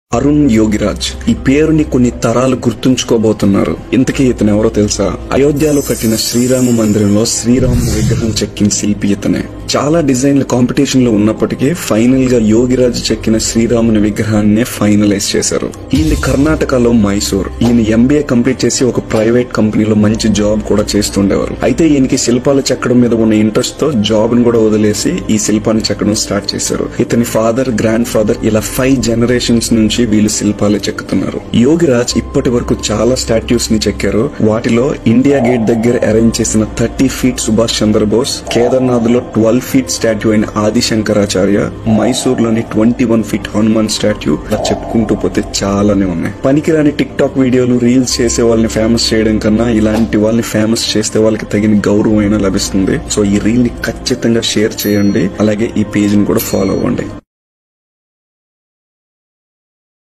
అరుణ్ యోగిరాజ్ ఈ పేరుని కొన్ని తరాలు గుర్తుంచుకోబోతున్నారు ఇంతకీ ఇతను ఎవరో తెలుసా అయోధ్యలో కట్టిన శ్రీరామ మందిరంలో శ్రీరాముని విగ్రహం చెక్కిన శిల్పి ఇతనే చాలా డిజైన్ల కాంపిటీషన్ లో ఉన్నప్పటికీ ఫైనల్ గా యోగిరాజ్ చెక్కిన శ్రీరాముని విగ్రహాన్ని ఫైనలైజ్ చేశారు ఈయన కర్ణాటకలో మైసూర్ ఈయన ఎంబీఏ కంప్లీట్ చేసి ఒక ప్రైవేట్ కంపెనీలో మంచి జాబ్ కూడా చేస్తుండేవారు అయితే ఈయనకి శిల్పాలు చెక్కడం మీద ఉన్న ఇంట్రెస్ట్ తో జాబ్ ను కూడా వదిలేసి ఈ శిల్పాన్ని చెక్కడం స్టార్ట్ చేశారు ఇతని ఫాదర్ గ్రాండ్ ఫాదర్ ఇలా ఫైవ్ జనరేషన్స్ నుంచి వీళ్ళు శిల్పాలు చెక్కుతున్నారు యోగిరాజ్ ఇప్పటి వరకు చాలా స్టాట్యూస్ ని చెక్కారు వాటిలో ఇండియా గేట్ దగ్గర అరేంజ్ చేసిన థర్టీ ఫీట్ సుభాష్ చంద్రబోస్ కేదార్నాథ్ లో ట్వెల్వ్ ఫీట్ స్టాట్యూ అయిన ఆది శంకరాచార్య మైసూర్ లోని twenty one feet Hanuman statue ఇలా చెప్పుకుంటూ పోతే చాలానే ఉన్నాయి పనికిరాని టిక్ టాక్ వీడియోలు రీల్స్ చేసే వాళ్ళని ఫేమస్ చేయడం కన్నా ఇలాంటి వాళ్ళని ఫేమస్ చేస్తే వాళ్ళకి తగిన గౌరవం అయినా లభిస్తుంది సో ఈ రీల్ ని ఖచ్చితంగా షేర్ చేయండి అలాగే ఈ పేజ్ ని కూడా ఫాలో అవ్వండి